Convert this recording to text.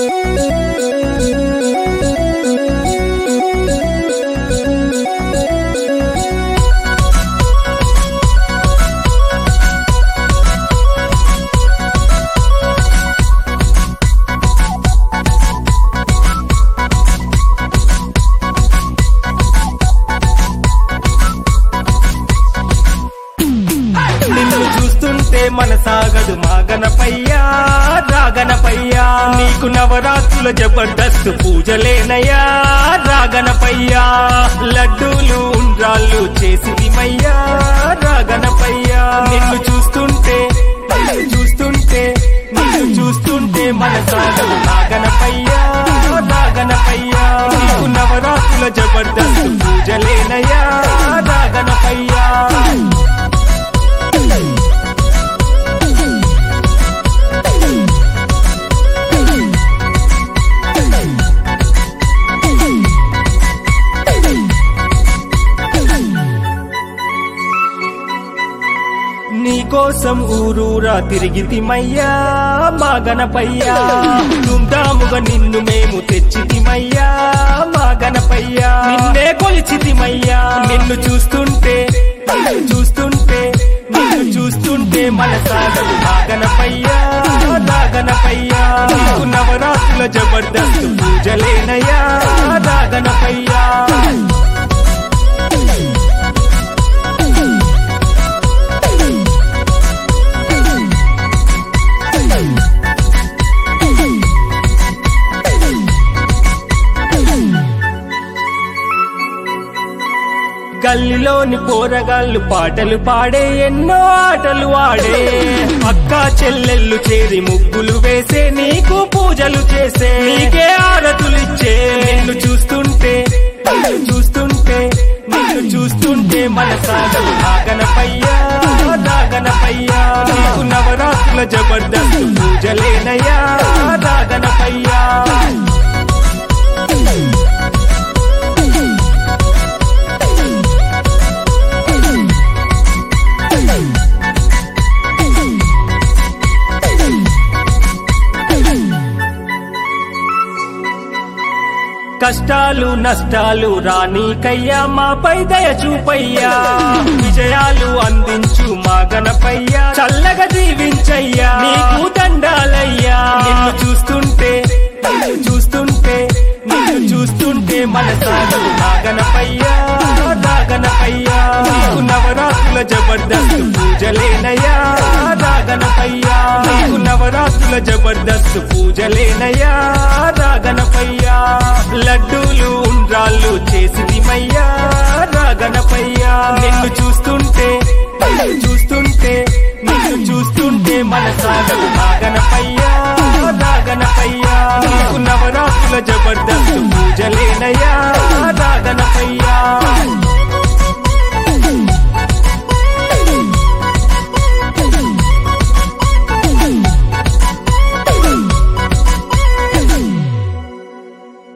నిన్ను చూస్తుంటే మనసాగదు మాగనపయ్యా రాగనపయ్యా నీకు నవరాత్రుల జబర్దస్త్ పూజలేనయ్యా రాగనపయ్యా లడ్డూలు ఉండ్రాళ్ళు చేసిదిమయ్యా రాగనపయ్యా నిన్ను చూస్తుంటే నిన్ను చూస్తుంటే నిన్ను చూస్తుంటే మనసాగదు రాగనపయ్యా రాగనపయ్యా నీకు నవరాత్రుల జబర్దస్త్ పూజలేనయ్యా రాగనపయ్యా నీకోసం ఊరూరా తిరిగితిమయ్యా మా గణపయ్యా దుమ్దాముగా నిన్ను మేము తెచ్చితిమయ్యా మా గణపయ్యా నిన్నే కొలిచితిమయ్యా నిన్ను చూస్తుంటే నిన్ను చూస్తుంటే నిన్ను చూస్తుంటే మనసాగదు మా గణపయ్యా నా గణపయ్యా నీకు నవరాత్రుల జబర్దస్త్ పూజలేనయ్యా నా గణపయ్యా గల్లిలోని పోరగాళ్ళు పాటలు పాడే ఎన్నో ఆటలు ఆడే అక్క చెల్లెళ్ళు చేరి ముగ్గులు వేసే నీకు పూజలు చేసే నీకే ఆరతులిచ్చే నిన్ను చూస్తుంటే నిన్ను చూస్తుంటే నిన్ను చూస్తుంటే మనసాగలు నాగనపయ్యా నాగనపయ్యా నీకు నవరాత్రుల జబర్దస్త్ పూజలేనయ్యా నాగనపయ్యా కష్టాలు నష్టాలు రానీకయ్యా మాపై దయ చూపయ్యా విజయాలు అందించు మా గణపయ్యా చల్లగా దీవించయ్యా నీకు దండాలయ్యా నిన్ను చూస్తుంటే నిన్ను చూస్తుంటే నిన్ను చూస్తుంటే మనసాగదు నా గణపయ్యా నా గణపయ్యా నీకు నవరాత్రుల జబర్దస్త్ పూజలేనయ్యా నా గణపయ్యా నీకు నవరాత్రుల జబర్దస్త్ పూజలేనయ్యా నా గణపయ్యా లడ్డూలు ఉండ్రాళ్ళు చేసిదిమయ్యా నా గణపయ్యా నిన్ను చూస్తుంటే నిన్ను చూస్తుంటే నిన్ను చూస్తుంటే మనసాగదు నా గణపయ్యా